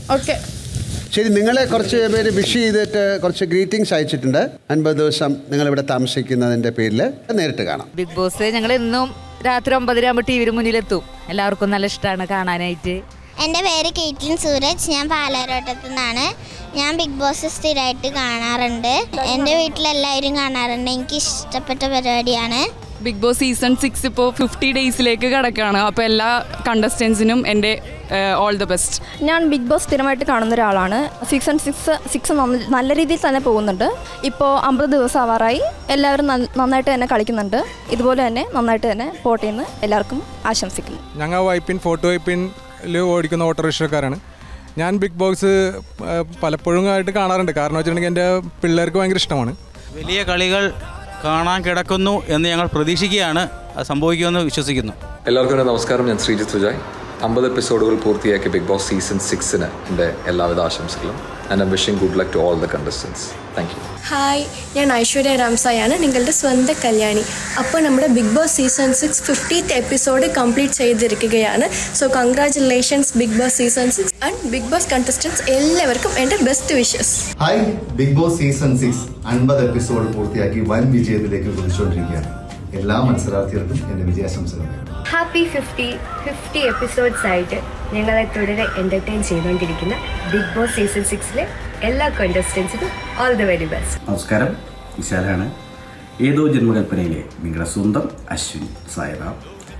okay ശരി നിങ്ങളെ കുറച്ച് പേര് വിഷ് ചെയ്തിട്ട് കുറച്ച് ഗ്രീറ്റിംഗ്സ് അയച്ചിട്ടുണ്ട് അൻപത് ദിവസം നിങ്ങളിവിടെ താമസിക്കുന്നതിൻ്റെ പേരിൽ നേരിട്ട് കാണാം ബിഗ് ബോസ് ഞങ്ങൾ എന്നും രാത്രി ഒമ്പതരാകുമ്പോൾ ടി വിയുടെ മുന്നിലെത്തും എല്ലാവർക്കും നല്ല ഇഷ്ടമാണ് കാണാനായിട്ട് എൻ്റെ പേര് കേറ്റ്ലിൻ സൂരജ് ഞാൻ പാലാരോട്ടത്തു നിന്നാണ് ഞാൻ ബിഗ് ബോസ് സ്ഥിരമായിട്ട് കാണാറുണ്ട് എൻ്റെ വീട്ടിലെല്ലാവരും കാണാറുണ്ട് എനിക്ക് ഇഷ്ടപ്പെട്ട പരിപാടിയാണ് ബിഗ് ബോസ് സീസൺ സിക്സ് ഇപ്പോൾ ഫിഫ്റ്റി ഡേയ്സിലേക്ക് കിടക്കുകയാണ് അപ്പോൾ എല്ലാ കണ്ടസ്റ്റൻസിനും എൻ്റെ ഓൾ ദ ബെസ്റ്റ് ഞാൻ ബിഗ് ബോസ് സ്ഥിരമായിട്ട് കാണുന്ന ഒരാളാണ് സീസൺ സിക്സ് സിക്സ് നല്ല രീതിയിൽ തന്നെ പോകുന്നുണ്ട് ഇപ്പോൾ അമ്പത് ദിവസം ആവാറായി എല്ലാവരും നന്ന- നന്നായിട്ട് തന്നെ കളിക്കുന്നുണ്ട് ഇതുപോലെ തന്നെ നന്നായിട്ട് തന്നെ പോട്ടെ എന്ന് എല്ലാവർക്കും ആശംസിക്കുന്നു ഞങ്ങൾ വൈപ്പിൻ ഫോർട്ട് വൈപ്പിനിൽ ഓടിക്കുന്ന ഓട്ടോറിക്ഷക്കാരാണ് ഞാൻ ബിഗ് ബോസ് ആ, പലപ്പോഴും ആയിട്ട് കാണാറുണ്ട് കാരണം വെച്ചിട്ടുണ്ടെങ്കിൽ എൻ്റെ പിള്ളേർക്ക് ഭയങ്കര ഇഷ്ടമാണ് വലിയ കളികൾ കാണാൻ കിടക്കുന്നു എന്ന് ഞങ്ങൾ പ്രതീക്ഷിക്കുകയാണ് അത് സംഭവിക്കുമെന്ന് വിശ്വസിക്കുന്നു എല്ലാവർക്കും എൻ്റെ നമസ്കാരം ഞാൻ ശ്രീജിത്ത് സുജായ് അമ്പത് എപ്പിസോഡുകൾ പൂർത്തിയാക്കിയ ബിഗ് ബോസ് സീസൺ സിക്സിന് എൻ്റെ എല്ലാവിധ ആശംസകളും and I'm wishing good luck to all the contestants thank you hi ഞാൻ ഐശ്വര്യ രാംസായാണ് നിങ്ങളുടെ സ്വന്തം കല്യാണി അപ്പോൾ നമ്മുടെ Big Boss season six fiftieth episode complete ചെയ്തിരിക്കുകയാണ് so congratulations Big Boss season six and Big Boss contestants എല്ലാവർക്കും എൻ്റെ best wishes hi Big Boss season six അൻപത് എപ്പിസോഡ് പൂർത്തിയാക്കി വൻ വിജയത്തിലേക്ക് കുതിച്ചുകൊണ്ടിരിക്കുകയാണ് എല്ലാ മത്സരാർത്ഥികൾക്കും എൻ്റെ വിജയാശംസകൾ ഹാപ്പി ഫിഫ്റ്റി ഫിഫ്റ്റി എപ്പിസോഡ്സ് ആയിട്ട് ഞങ്ങളെ തുടരെ എൻ്റർടൈൻ ചെയ്തുകൊണ്ടിരിക്കുന്ന ബിഗ് ബോസ് സീസൺ സിക്സിലെ എല്ലാ കണ്ടസ്റ്റൻസിനും ഓൾ ദി വെരി ബെസ്റ്റ് നമസ്കാരം വിശാലാണ് ഏതോ ജന്മകൽപ്പനയിലെ നിങ്ങളുടെ സ്വന്തം അശ്വിൻ സായറാം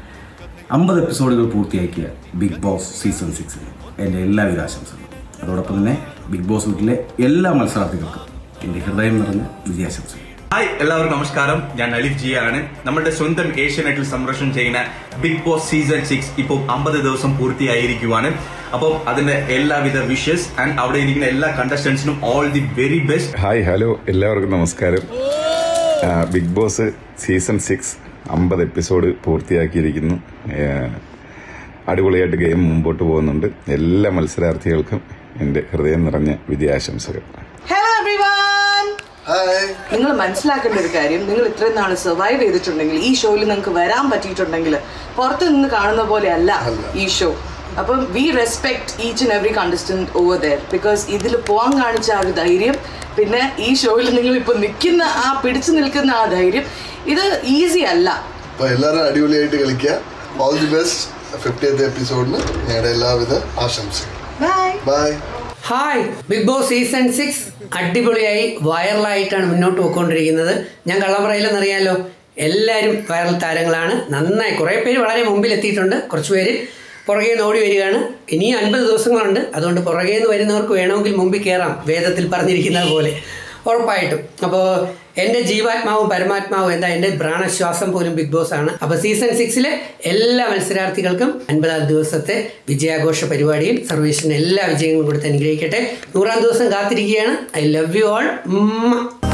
അമ്പത് എപ്പിസോഡുകൾ പൂർത്തിയാക്കിയ ബിഗ് ബോസ് സീസൺ സിക്സിന് എൻ്റെ എല്ലാവിധ ആശംസകളും അതോടൊപ്പം തന്നെ ബിഗ് ബോസ് വീട്ടിലെ എല്ലാ മത്സരാർത്ഥികൾക്കും എൻ്റെ ഹൃദയം നിറഞ്ഞ വിജയാശംസകൾ ഹായ് എല്ലാവർക്കും നമസ്കാരം ഞാൻ അലിഫ് ജി ആണ് നമ്മുടെ സ്വന്തം ഏഷ്യാനെറ്റിൽ സംപ്രേഷണം ചെയ്യുന്ന ബിഗ് ബോസ് സീസൺ സിക്സ് ഇപ്പോൾ അമ്പത് ദിവസം പൂർത്തിയായിരിക്കുവാണ് അപ്പോൾ അതിന്റെ എല്ലാവിധ വിഷസ് ആൻഡ് അവിടെ ഇരിക്കുന്ന എല്ലാ കണ്ടസ്റ്റൻസിനും all the very best hi hello എല്ലാവർക്കും നമസ്കാരം ആ, ബിഗ് ബോസ് സീസൺ സിക്സ് അമ്പത് എപ്പിസോഡ് പൂർത്തിയാക്കിയിരിക്കുന്നു ഏ, അടിപൊളിയായിട്ട് ഗെയിം മുമ്പോട്ട് പോകുന്നുണ്ട് എല്ലാ മത്സരാർത്ഥികൾക്കും എൻ്റെ ഹൃദയം നിറഞ്ഞ വിജയാശംസകൾ ഹലോ എവ്രിവൺ നിങ്ങൾ മനസ്സിലാക്കേണ്ട ഒരു കാര്യം നിങ്ങൾ ഇത്രയും നാൾ സർവൈവ് ചെയ്തിട്ടുണ്ടെങ്കിൽ ഈ ഷോയിൽ നിങ്ങൾക്ക് വരാൻ പറ്റിയിട്ടുണ്ടെങ്കിൽ പുറത്ത് നിന്ന് കാണുന്ന പോലെ അല്ല ഈ ഷോ അപ്പം we respect each and every contestant over there because ഇതിൽ പോകാൻ കാണിച്ച ആ ഒരു ധൈര്യം പിന്നെ ഈ ഷോയിൽ നിങ്ങൾ ഇപ്പോൾ നിൽക്കുന്ന ആ പിടിച്ചു നിൽക്കുന്ന ആ ധൈര്യം ഇത് ഈസി അല്ല അപ്പോൾ എല്ലാവരും അടിപൊളിയായിട്ട് കളിക്കുക ഓൾ ദി ബെസ്റ്റ് ഫിഫ്റ്റിയത്ത് എപ്പിസോഡിന് ഞങ്ങളുടെ എല്ലാവിധ ആശംസകൾ bye hi Big Boss season six അടിപൊളിയായി വൈറലായിട്ടാണ് മുന്നോട്ട് പോയിക്കൊണ്ടിരിക്കുന്നത് ഞാൻ കള്ളം പറയില്ലെന്നറിയാലോ എല്ലാവരും വൈറൽ താരങ്ങളാണ് നന്നായി കുറേ പേര് വളരെ മുമ്പിൽ എത്തിയിട്ടുണ്ട് കുറച്ച് പേര് പുറകെ നിന്ന് ഓടി വരികയാണ് ഇനിയും അൻപത് ദിവസങ്ങളുണ്ട് അതുകൊണ്ട് പുറകെ നിന്ന് വരുന്നവർക്ക് വേണമെങ്കിൽ മുമ്പിൽ കയറാം വേദത്തിൽ പറഞ്ഞിരിക്കുന്നത് പോലെ ഉറപ്പായിട്ടും അപ്പോൾ എൻ്റെ ജീവാത്മാവും പരമാത്മാവും എന്താ എൻ്റെ പ്രാണശ്വാസം പോലും ബിഗ് ബോസ് ആണ് അപ്പോൾ സീസൺ സിക്സിലെ എല്ലാ മത്സരാർത്ഥികൾക്കും അൻപതാം ദിവസത്തെ വിജയാഘോഷ പരിപാടിയിൽ സർവേശ്വരൻ എല്ലാ വിജയങ്ങളും കൊടുത്ത് അനുഗ്രഹിക്കട്ടെ നൂറാം ദിവസം കാത്തിരിക്കുകയാണ് ഐ ലവ് യു ഓൾ